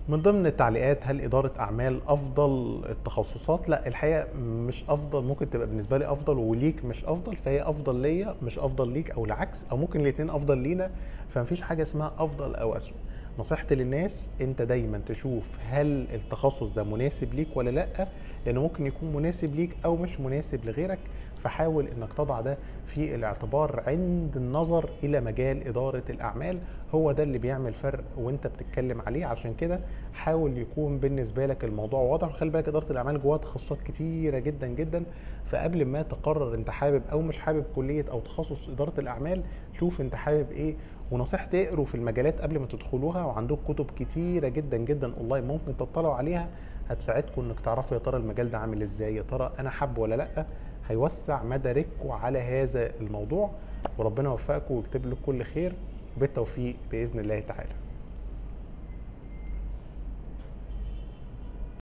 من ضمن التعليقات هل إدارة أعمال أفضل التخصصات؟ لا الحقيقة مش أفضل ممكن تبقى بالنسبة لي أفضل وليك مش أفضل فهي أفضل ليا مش أفضل ليك أو العكس أو ممكن الاتنين أفضل لينا فمفيش حاجة اسمها أفضل أو أسوأ. نصيحتي للناس أنت دايما تشوف هل التخصص ده مناسب ليك ولا لأ لأنه ممكن يكون مناسب ليك أو مش مناسب لغيرك فحاول انك تضع ده في الاعتبار عند النظر الى مجال اداره الاعمال هو ده اللي بيعمل فرق وانت بتتكلم عليه عشان كده حاول يكون بالنسبه لك الموضوع واضح وخلي بالك اداره الاعمال جواها تخصصات كتيره جدا جدا فقبل ما تقرر انت حابب او مش حابب كليه او تخصص اداره الاعمال شوف انت حابب ايه ونصيحتي اقروا في المجالات قبل ما تدخلوها وعندكم كتب كتيره جدا جدا اونلاين ممكن تطلعوا عليها هتساعدكم انك تعرفوا يا ترى المجال ده عامل ازاي يا ترى انا حابه ولا لا هيوسع مدارككم على هذا الموضوع وربنا يوفقكم ويكتب لك كل خير بالتوفيق باذن الله تعالى